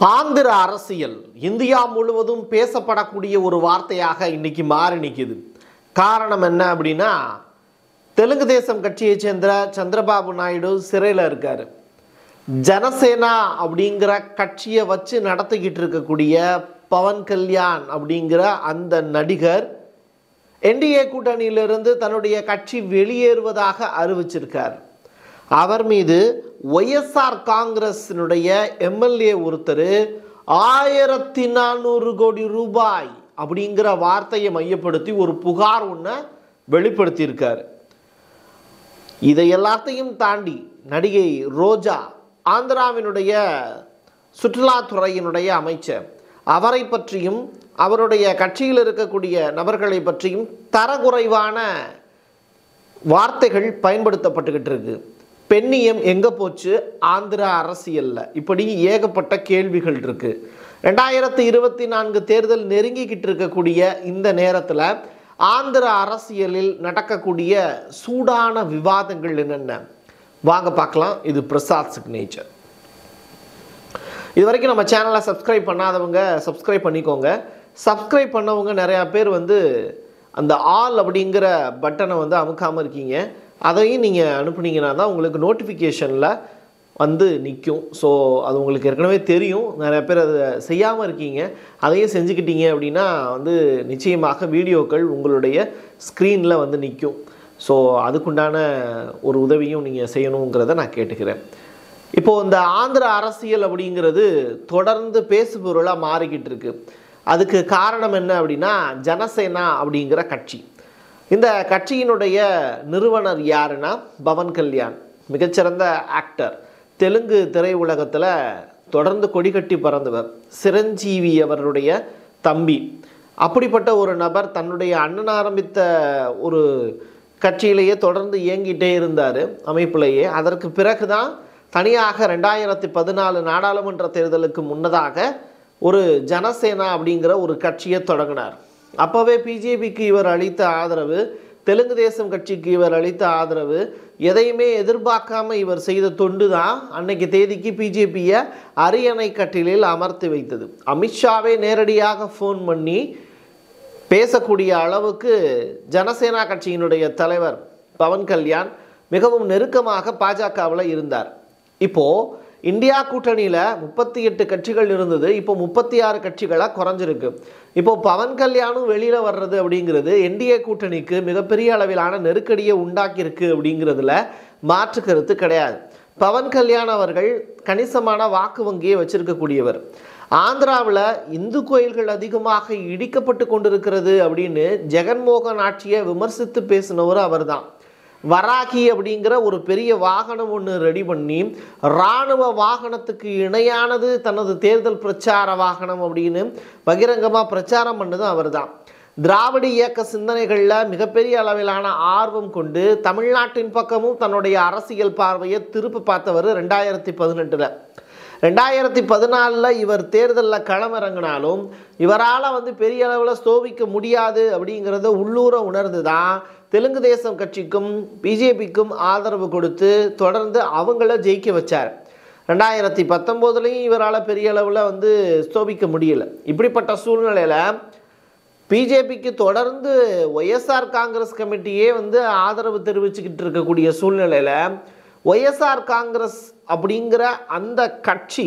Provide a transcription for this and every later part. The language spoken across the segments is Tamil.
ஆந்திர அரசியல் இந்தியா முழுவதும் பேசப்படக்கூடிய ஒரு வார்த்தையாக இன்னைக்கு மாறி நிற்குது காரணம் என்ன அப்படின்னா தெலுங்கு தேசம் கட்சியை சேர்ந்த சந்திரபாபு நாயுடு சிறையில் இருக்கார் ஜனசேனா அப்படிங்கிற கட்சியை வச்சு நடத்திக்கிட்டு இருக்கக்கூடிய பவன் கல்யாண் அப்படிங்கிற அந்த நடிகர் என்டிஏ கூட்டணியிலிருந்து தன்னுடைய கட்சி வெளியேறுவதாக அறிவிச்சிருக்கார் அவர் மீது ஒய்எஸ்ஆர் காங்கிரஸினுடைய எம்எல்ஏ ஒருத்தர் ஆயிரத்தி நானூறு கோடி ரூபாய் அப்படிங்கிற வார்த்தையை மையப்படுத்தி ஒரு புகார் ஒன்றை வெளிப்படுத்தியிருக்கார் இதை எல்லாத்தையும் தாண்டி நடிகை ரோஜா ஆந்திராவினுடைய சுற்றுலாத்துறையினுடைய அமைச்சர் அவரை பற்றியும் அவருடைய கட்சியில் இருக்கக்கூடிய நபர்களை பற்றியும் தரக்குறைவான வார்த்தைகள் பயன்படுத்தப்பட்டுக்கிட்டு இருக்கு பெண்ணியம் எங்கே போச்சு ஆந்திரா அரசியலில் இப்படி ஏகப்பட்ட கேள்விகள் இருக்கு ரெண்டாயிரத்தி இருபத்தி நான்கு தேர்தல் நெருங்கிக்கிட்டு இருக்கக்கூடிய இந்த நேரத்தில் ஆந்திர அரசியலில் நடக்கக்கூடிய சூடான விவாதங்கள் என்னென்ன வாங்க பார்க்கலாம் இது பிரசாத் சிக்னேச்சர் இது வரைக்கும் நம்ம சேனலை சப்ஸ்கிரைப் பண்ணாதவங்க சப்ஸ்கிரைப் பண்ணிக்கோங்க சப்ஸ்கிரைப் பண்ணவங்க நிறையா பேர் வந்து அந்த ஆல் அப்படிங்கிற பட்டனை வந்து அமுக்காமல் இருக்கீங்க அதையும் நீங்கள் அனுப்புனீங்கன்னா தான் உங்களுக்கு நோட்டிஃபிகேஷனில் வந்து நிற்கும் ஸோ அது உங்களுக்கு ஏற்கனவே தெரியும் நிறைய பேர் அதை செய்யாமல் இருக்கீங்க அதையும் செஞ்சுக்கிட்டீங்க அப்படின்னா வந்து நிச்சயமாக வீடியோக்கள் உங்களுடைய ஸ்க்ரீனில் வந்து நிற்கும் ஸோ அதுக்குண்டான ஒரு உதவியும் நீங்கள் செய்யணுங்கிறத நான் கேட்டுக்கிறேன் இப்போது இந்த ஆந்திர அரசியல் அப்படிங்கிறது தொடர்ந்து பேசுபொருளாக மாறிக்கிட்டு இருக்கு அதுக்கு காரணம் என்ன அப்படின்னா ஜனசேனா அப்படிங்கிற கட்சி இந்த கட்சியினுடைய நிறுவனர் யாருன்னா பவன் கல்யாண் மிகச்சிறந்த ஆக்டர் தெலுங்கு திரையுலகத்தில் தொடர்ந்து கொடிகட்டி பறந்தவர் சிரஞ்சீவி அவருடைய தம்பி அப்படிப்பட்ட ஒரு நபர் தன்னுடைய அண்ணன் ஆரம்பித்த ஒரு கட்சியிலேயே தொடர்ந்து இயங்கிட்டே இருந்தார் அமைப்பிலேயே அதற்கு பிறகு தான் தனியாக ரெண்டாயிரத்தி பதினாலு நாடாளுமன்ற தேர்தலுக்கு முன்னதாக ஒரு ஜனசேனா அப்படிங்கிற ஒரு கட்சியை தொடங்கினார் அப்போவே பிஜேபிக்கு இவர் அளித்த ஆதரவு தெலுங்கு தேசம் கட்சிக்கு இவர் அளித்த ஆதரவு எதையுமே எதிர்பார்க்காம இவர் செய்த தொண்டு தான் அன்னைக்கு தேதிக்கு பிஜேபியை அரியணை கட்டிலில் அமர்த்தி வைத்தது அமித்ஷாவே நேரடியாக ஃபோன் பண்ணி பேசக்கூடிய அளவுக்கு ஜனசேனா கட்சியினுடைய தலைவர் பவன் கல்யாண் மிகவும் நெருக்கமாக பாஜகவில் இருந்தார் இப்போது இந்தியா கூட்டணியில் முப்பத்தி எட்டு கட்சிகள் இருந்தது இப்போ முப்பத்தி ஆறு கட்சிகளாக குறைஞ்சிருக்கு இப்போ பவன் கல்யாணும் வெளியில் வர்றது அப்படிங்கிறது என்டிஏ கூட்டணிக்கு மிகப்பெரிய அளவிலான நெருக்கடியை உண்டாக்கியிருக்கு அப்படிங்கிறதுல மாற்று கருத்து கிடையாது பவன் கல்யாண் அவர்கள் கணிசமான வாக்கு வங்கியை வச்சிருக்கக்கூடியவர் ஆந்திராவில் இந்து கோயில்கள் அதிகமாக இடிக்கப்பட்டு கொண்டிருக்கிறது அப்படின்னு ஜெகன்மோகன் ஆட்சியை விமர்சித்து பேசினவர் அவர்தான் வராகி அப்படிங்கிற ஒரு பெரிய வாகனம் ஒன்று ரெடி பண்ணி இராணுவ வாகனத்துக்கு இணையானது தனது தேர்தல் பிரச்சார வாகனம் அப்படின்னு பகிரங்கமாக பிரச்சாரம் பண்ணதும் அவர்தான் திராவிட இயக்க சிந்தனைகளில் மிகப்பெரிய அளவிலான ஆர்வம் கொண்டு தமிழ்நாட்டின் பக்கமும் தன்னுடைய அரசியல் பார்வையை திருப்பி பார்த்தவர் ரெண்டாயிரத்தி பதினெட்டில் ரெண்டாயிரத்தி பதினாலில் இவர் தேர்தலில் களமிறங்கினாலும் இவரால் வந்து பெரிய அளவில் ஸ்தோபிக்க முடியாது அப்படிங்கிறத உள்ளூர உணர்ந்து தான் தெலுங்கு தேசம் கட்சிக்கும் பிஜேபிக்கும் ஆதரவு கொடுத்து தொடர்ந்து அவங்கள ஜெயிக்க வச்சார் ரெண்டாயிரத்தி பத்தொம்போதுலேயும் இவரால் பெரிய அளவில் வந்து ஸ்தோபிக்க முடியல இப்படிப்பட்ட சூழ்நிலையில் பிஜேபிக்கு தொடர்ந்து ஒய்எஸ்ஆர் காங்கிரஸ் கமிட்டியே வந்து ஆதரவு தெரிவிச்சுக்கிட்டு இருக்கக்கூடிய சூழ்நிலையில் ஒய்எஸ்ஆர் காங்கிரஸ் அப்படிங்கிற அந்த கட்சி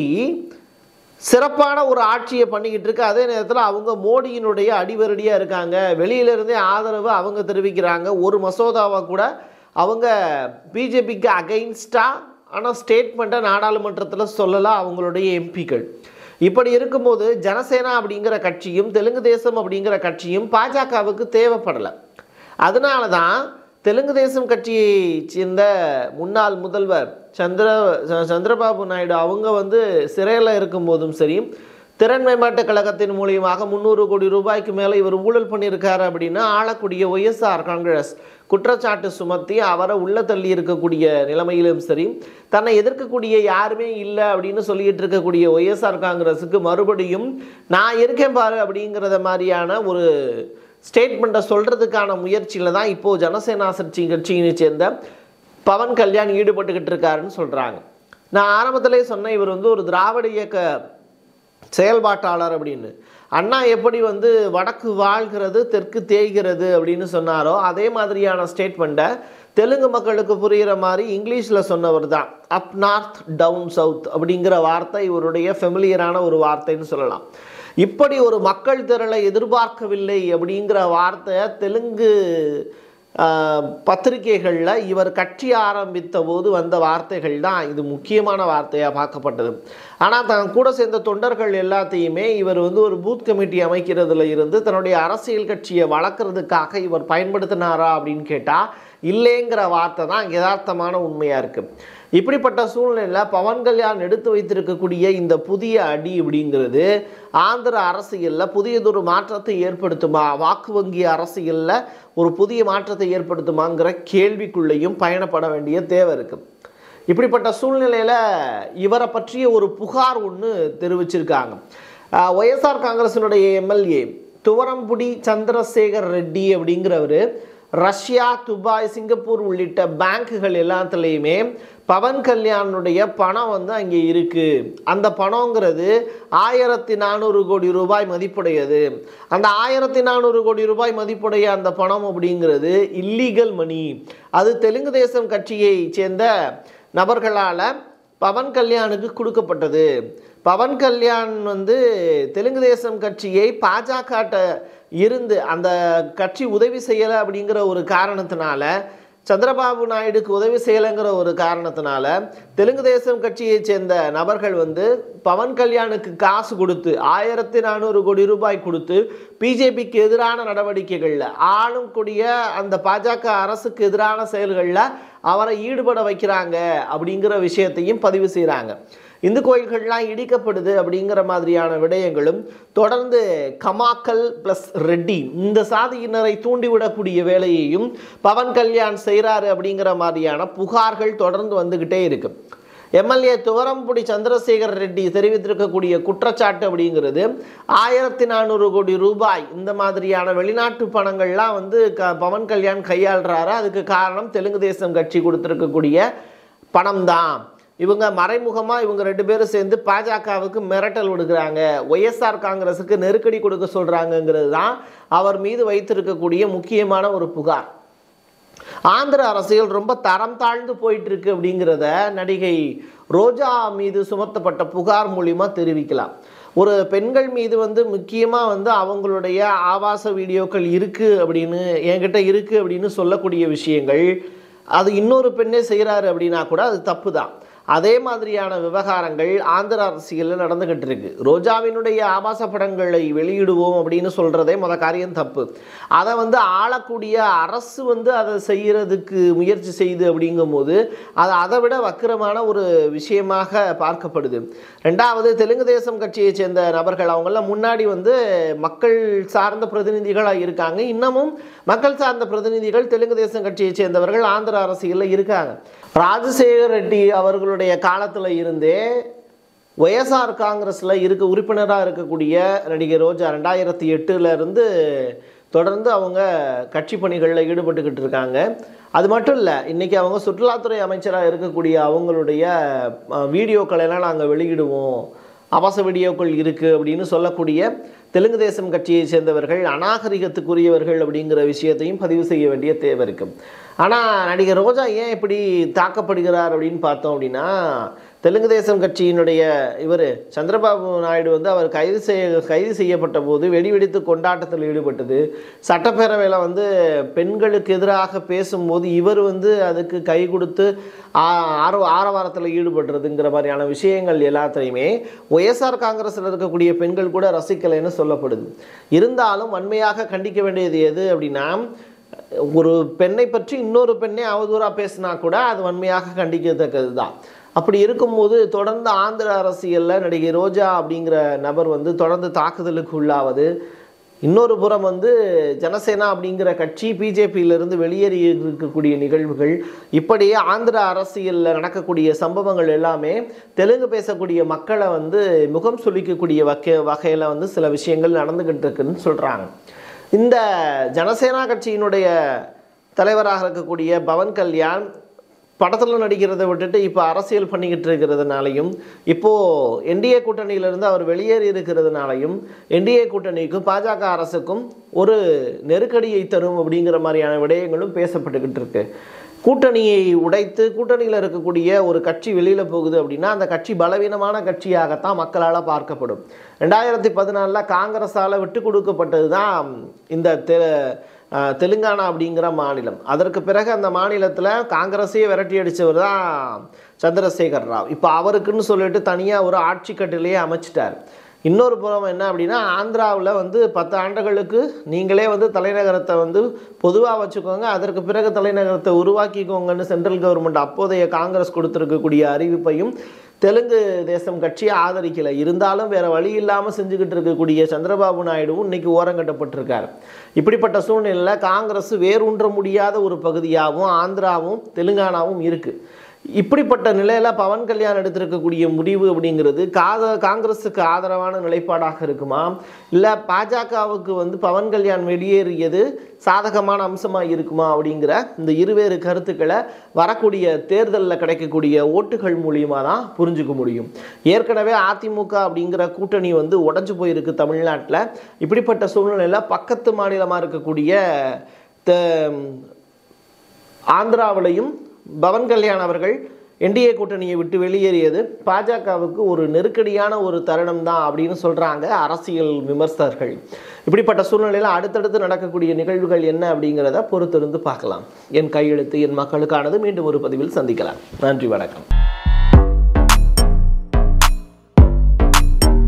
சிறப்பான ஒரு ஆட்சியை பண்ணிக்கிட்டு இருக்கு அதே நேரத்தில் அவங்க மோடியினுடைய அடிவரடியாக இருக்காங்க வெளியிலிருந்தே ஆதரவு அவங்க தெரிவிக்கிறாங்க ஒரு மசோதாவை கூட அவங்க பிஜேபிக்கு அகைன்ஸ்டாக ஆனால் ஸ்டேட்மெண்ட்டை நாடாளுமன்றத்தில் சொல்லலாம் அவங்களுடைய எம்பிக்கள் இப்படி இருக்கும்போது ஜனசேனா அப்படிங்கிற கட்சியும் தெலுங்கு தேசம் அப்படிங்கிற கட்சியும் பாஜகவுக்கு தேவைப்படலை அதனால தான் தெலுங்கு தேசம் கட்சியை சேர்ந்த முன்னாள் முதல்வர் சந்திர சந்திரபாபு நாயுடு அவங்க வந்து சிறையில் இருக்கும்போதும் சரி திறன் மேம்பாட்டு கழகத்தின் மூலியமாக முந்நூறு கோடி ரூபாய்க்கு மேலே இவர் ஊழல் பண்ணியிருக்காரு அப்படின்னா ஆளக்கூடிய ஒய்எஸ்ஆர் காங்கிரஸ் குற்றச்சாட்டு சுமத்தி அவரை உள்ள தள்ளி இருக்கக்கூடிய நிலைமையிலும் சரி தன்னை எதிர்க்கக்கூடிய யாருமே இல்லை அப்படின்னு சொல்லிட்டு இருக்கக்கூடிய ஒய்எஸ்ஆர் காங்கிரஸுக்கு மறுபடியும் நான் இருக்கேன் பாரு அப்படிங்கிறத மாதிரியான ஒரு ஸ்டேட்மெண்ட்டை சொல்கிறதுக்கான முயற்சியில் தான் இப்போது ஜனசேனா கட்சி கட்சியை சேர்ந்த பவன் கல்யாண் ஈடுபட்டுக்கிட்டு இருக்காருன்னு சொல்கிறாங்க நான் ஆரம்பத்திலே சொன்னேன் இவர் வந்து ஒரு திராவிட இயக்க செயல்பாட்டாளர் அப்படின்னு அண்ணா எப்படி வந்து வடக்கு வாழ்கிறது தெற்கு தேய்கிறது அப்படின்னு சொன்னாரோ அதே மாதிரியான ஸ்டேட்மெண்ட்டை தெலுங்கு மக்களுக்கு புரிகிற மாதிரி இங்கிலீஷில் சொன்னவர் தான் அப் நார்த் டவுன் சவுத் அப்படிங்கிற வார்த்தை இவருடைய ஃபெமிலியரான ஒரு வார்த்தைன்னு சொல்லலாம் இப்படி ஒரு மக்கள் திரளை எதிர்பார்க்கவில்லை அப்படிங்கிற வார்த்தை தெலுங்கு பத்திரிகைகளில் இவர் கட்சி ஆரம்பித்த போது வந்த வார்த்தைகள் தான் இது முக்கியமான வார்த்தையாக பார்க்கப்பட்டது ஆனால் தன் கூட சேர்ந்த தொண்டர்கள் எல்லாத்தையுமே இவர் வந்து ஒரு பூத் கமிட்டி அமைக்கிறதுல இருந்து தன்னுடைய அரசியல் கட்சியை வளர்க்குறதுக்காக இவர் பயன்படுத்தினாரா அப்படின்னு கேட்டால் இல்லைங்கிற வார்த்தை தான் யதார்த்தமான உண்மையாக இருக்குது இப்படிப்பட்ட சூழ்நிலையில் பவன் கல்யாண் எடுத்து வைத்திருக்கக்கூடிய இந்த புதிய அடி அப்படிங்கிறது ஆந்திர அரசியலில் புதியதொரு மாற்றத்தை ஏற்படுத்துமா வாக்கு வங்கி அரசியலில் ஒரு புதிய மாற்றத்தை ஏற்படுத்துமாங்கிற கேள்விக்குள்ளேயும் பயணப்பட வேண்டிய தேவை இருக்குது இப்படிப்பட்ட சூழ்நிலையில் இவரை பற்றிய ஒரு புகார் ஒன்று தெரிவிச்சிருக்காங்க ஒய்எஸ்ஆர் காங்கிரசினுடைய எம்எல்ஏ துவரம்புடி சந்திரசேகர் ரெட்டி அப்படிங்கிறவர் ரஷ்யா துபாய் சிங்கப்பூர் உள்ளிட்ட பேங்க்குகள் எல்லாத்துலேயுமே பவன் கல்யாணுடைய பணம் வந்து அங்கே இருக்குது அந்த பணங்கிறது ஆயிரத்தி நானூறு கோடி ரூபாய் மதிப்புடையது அந்த ஆயிரத்தி நானூறு கோடி ரூபாய் மதிப்புடைய அந்த பணம் அப்படிங்கிறது இல்லீகல் மணி அது தெலுங்கு தேசம் கட்சியை சேர்ந்த நபர்களால் பவன் கல்யாணுக்கு கொடுக்கப்பட்டது பவன் கல்யாண் வந்து தெலுங்கு தேசம் கட்சியை பாஜக இருந்து அந்த கட்சி உதவி செய்யலை அப்படிங்கிற ஒரு காரணத்தினால சந்திரபாபு நாயுடுக்கு உதவி செய்யலைங்கிற ஒரு காரணத்தினால தெலுங்கு தேசம் கட்சியைச் சேர்ந்த நபர்கள் வந்து பவன் கல்யாணுக்கு காசு கொடுத்து ஆயிரத்தி நானூறு கோடி ரூபாய் கொடுத்து பிஜேபிக்கு எதிரான நடவடிக்கைகளில் ஆளும் கூடிய அந்த பாஜக அரசுக்கு எதிரான செயல்களில் அவரை ஈடுபட வைக்கிறாங்க அப்படிங்கிற விஷயத்தையும் பதிவு செய்கிறாங்க இந்து கோயில்கள்லாம் இடிக்கப்படுது அப்படிங்கிற மாதிரியான விடயங்களும் தொடர்ந்து கமாக்கல் ப்ளஸ் ரெட்டி இந்த சாதியினரை தூண்டிவிடக்கூடிய வேலையையும் பவன் கல்யாண் செய்கிறாரு அப்படிங்கிற மாதிரியான புகார்கள் தொடர்ந்து வந்துக்கிட்டே இருக்கு எம்எல்ஏ துவரம்புடி சந்திரசேகர் ரெட்டி தெரிவித்திருக்கக்கூடிய குற்றச்சாட்டு அப்படிங்கிறது ஆயிரத்தி நானூறு கோடி ரூபாய் இந்த மாதிரியான வெளிநாட்டு பணங்கள்லாம் வந்து க பவன் கல்யாண் கையாளுறாரு அதுக்கு காரணம் தெலுங்கு தேசம் கட்சி கொடுத்துருக்கக்கூடிய பணம் தான் இவங்க மறைமுகமாக இவங்க ரெண்டு பேரும் சேர்ந்து பாஜகவுக்கு மிரட்டல் விடுக்கிறாங்க ஒய்எஸ்ஆர் காங்கிரஸுக்கு நெருக்கடி கொடுக்க சொல்கிறாங்கங்கிறது தான் அவர் மீது வைத்திருக்கக்கூடிய முக்கியமான ஒரு புகார் ஆந்திர அரசியல் ரொம்ப தரம் தாழ்ந்து போயிட்டு இருக்கு அப்படிங்கிறத நடிகை ரோஜா மீது சுமத்தப்பட்ட புகார் மூலிமா தெரிவிக்கலாம் ஒரு பெண்கள் மீது வந்து முக்கியமாக வந்து அவங்களுடைய ஆபாச வீடியோக்கள் இருக்குது அப்படின்னு என்கிட்ட இருக்குது அப்படின்னு சொல்லக்கூடிய விஷயங்கள் அது இன்னொரு பெண்ணே செய்கிறாரு அப்படின்னா கூட அது தப்பு தான் அதே மாதிரியான விவகாரங்கள் ஆந்திர அரசியலில் நடந்துகிட்டு இருக்கு ரோஜாவினுடைய ஆபாச படங்களை வெளியிடுவோம் அப்படின்னு சொல்கிறதே முத காரியம் தப்பு அதை வந்து ஆளக்கூடிய அரசு வந்து அதை செய்கிறதுக்கு முயற்சி செய்யுது அப்படிங்கும்போது அது அதை விட வக்கிரமான ஒரு விஷயமாக பார்க்கப்படுது ரெண்டாவது தெலுங்கு தேசம் கட்சியை சேர்ந்த நபர்கள் அவங்களாம் முன்னாடி வந்து மக்கள் சார்ந்த பிரதிநிதிகளாக இருக்காங்க இன்னமும் மக்கள் சார்ந்த பிரதிநிதிகள் தெலுங்கு தேசம் கட்சியை சேர்ந்தவர்கள் ஆந்திர அரசியலில் இருக்காங்க ராஜசேகர் ரெட்டி அவர்களுடைய காலத்தில் இருந்தே ஒய்எஸ்ஆர் காங்கிரஸில் இருக்க உறுப்பினராக இருக்கக்கூடிய நடிகை ரோஜா ரெண்டாயிரத்தி எட்டுல இருந்து தொடர்ந்து அவங்க கட்சி பணிகளில் ஈடுபட்டுக்கிட்டு இருக்காங்க அது மட்டும் இல்லை இன்றைக்கி அவங்க சுற்றுலாத்துறை அமைச்சராக இருக்கக்கூடிய அவங்களுடைய அஹ், வீடியோக்களை எல்லாம் நாங்கள் வெளியிடுவோம் அபாச வீடியோக்கள் இருக்குது அப்படின்னு சொல்லக்கூடிய தெலுங்கு தேசம் கட்சியை சேர்ந்தவர்கள் அநாகரிகத்துக்குரியவர்கள் அப்படிங்கிற விஷயத்தையும் பதிவு செய்ய வேண்டிய தேவை இருக்குது ஆனால் நடிகர் ரோஜா ஏன் இப்படி தாக்கப்படுகிறார் அப்படின்னு பார்த்தோம் அப்படின்னா தெலுங்கு தேசம் கட்சியினுடைய இவர் சந்திரபாபு நாயுடு வந்து அவர் கைது செய்ய கைது செய்யப்பட்ட போது வெடி வெடித்து கொண்டாட்டத்தில் ஈடுபட்டது சட்டப்பேரவையில் வந்து பெண்களுக்கு எதிராக பேசும்போது இவர் வந்து அதுக்கு கை கொடுத்து ஆ- ஆர ஆரவாரத்தில் ஈடுபடுறதுங்கிற மாதிரியான விஷயங்கள் எல்லாத்தையுமே ஒய்எஸ்ஆர் காங்கிரஸில் இருக்கக்கூடிய பெண்கள் கூட ரசிக்கலைன்னு சொல்லப்படுது இருந்தாலும் வன்மையாக கண்டிக்க வேண்டியது எது அப்படின்னா ஒரு பெண்ணை பற்றி இன்னொரு பெண்ணை அவதூறாக பேசினா கூட அது வன்மையாக கண்டிக்கத்தக்கது தான் அப்படி இருக்கும்போது தொடர்ந்து ஆந்திர அரசியலில் நடிகை ரோஜா அப்படிங்கிற நபர் வந்து தொடர்ந்து தாக்குதலுக்கு உள்ளாவது இன்னொரு புறம் வந்து ஜனசேனா அப்படிங்கிற கட்சி பிஜேபியிலிருந்து வெளியேறி இருக்கக்கூடிய நிகழ்வுகள் இப்படி ஆந்திர அரசியலில் நடக்கக்கூடிய சம்பவங்கள் எல்லாமே தெலுங்கு பேசக்கூடிய மக்களை வந்து முகம் சுளிக்கக்கூடிய வகை வகையில் வந்து சில விஷயங்கள் நடந்துக்கிட்டு இருக்குன்னு சொல்கிறாங்க இந்த ஜனசேனா கட்சியினுடைய தலைவராக இருக்கக்கூடிய பவன் கல்யாண் படத்தில் நடிக்கிறதை விட்டுட்டு இப்போ அரசியல் பண்ணிக்கிட்டு இருக்கிறதுனாலையும் இப்போது என்டிஏ கூட்டணியிலிருந்து அவர் வெளியேறி இருக்கிறதுனாலையும் என்டிஏ கூட்டணிக்கும் பாஜக அரசுக்கும் ஒரு நெருக்கடியை தரும் அப்படிங்கிற மாதிரியான விடயங்களும் பேசப்பட்டுக்கிட்டு இருக்கு கூட்டணியை உடைத்து கூட்டணியில் இருக்கக்கூடிய ஒரு கட்சி வெளியில் போகுது அப்படின்னா அந்த கட்சி பலவீனமான கட்சியாகத்தான் மக்களால் பார்க்கப்படும் ரெண்டாயிரத்தி பதினாலில் காங்கிரஸால் விட்டு கொடுக்கப்பட்டது தான் இந்த தெ அஹ், தெலுங்கானா அப்படிங்கிற மாநிலம் அதற்கு பிறகு அந்த மாநிலத்தில் காங்கிரஸையே விரட்டி அடித்தவர் தான் சந்திரசேகர் ராவ் இப்போ அவருக்குன்னு சொல்லிட்டு தனியாக ஒரு ஆட்சி கட்டிலேயே அமைச்சிட்டார் இன்னொரு புறம் என்ன அப்படின்னா ஆந்திராவில் வந்து பத்து ஆண்டுகளுக்கு நீங்களே வந்து தலைநகரத்தை வந்து பொதுவாக வச்சுக்கோங்க அதற்கு பிறகு தலைநகரத்தை உருவாக்கிக்கோங்கன்னு சென்ட்ரல் கவர்மெண்ட் அப்போதைய காங்கிரஸ் கொடுத்துருக்கக்கூடிய அறிவிப்பையும் தெலுங்கு தேசம் கட்சி ஆதரிக்கலை இருந்தாலும் வேற வழி இல்லாமல் செஞ்சுக்கிட்டு இருக்கக்கூடிய சந்திரபாபு நாயுடுவும் இன்னைக்கு ஓரங்கட்டப்பட்டிருக்கார் இப்படிப்பட்ட சூழ்நிலையில் காங்கிரஸ் வேரூன்ற முடியாத ஒரு பகுதியாகவும் ஆந்திராவும் தெலுங்கானாவும் இருக்குது இப்படிப்பட்ட நிலையில பவன் கல்யாண் எடுத்திருக்கக்கூடிய முடிவு அப்படிங்கிறது காத காங்கிரஸுக்கு ஆதரவான நிலைப்பாடாக இருக்குமா இல்லை பாஜகவுக்கு வந்து பவன் கல்யாண் வெளியேறியது சாதகமான அம்சமாக இருக்குமா அப்படிங்கிற இந்த இருவேறு கருத்துக்களை வரக்கூடிய தேர்தலில் கிடைக்கக்கூடிய ஓட்டுகள் மூலியமாக தான் புரிஞ்சுக்க முடியும் ஏற்கனவே அதிமுக அப்படிங்கிற கூட்டணி வந்து உடஞ்சு போயிருக்கு தமிழ்நாட்டில் இப்படிப்பட்ட சூழ்நிலையில் பக்கத்து மாநிலமாக இருக்கக்கூடிய த- ஆந்திராவிலையும் பவன் கல்யாண் அவர்கள் என்டிஏ கூட்டணியை விட்டு வெளியேறியது பாஜகவுக்கு ஒரு நெருக்கடியான ஒரு தருணம் தான் அப்படின்னு சொல்றாங்க அரசியல் விமர்சகர்கள் இப்படிப்பட்ட சூழ்நிலையில் அடுத்தடுத்து நடக்கக்கூடிய நிகழ்வுகள் என்ன அப்படிங்கிறத பொறுத்திருந்து பார்க்கலாம் என் கையெழுத்து என் மக்களுக்கானது மீண்டும் ஒரு பதிவில் சந்திக்கலாம் நன்றி வணக்கம்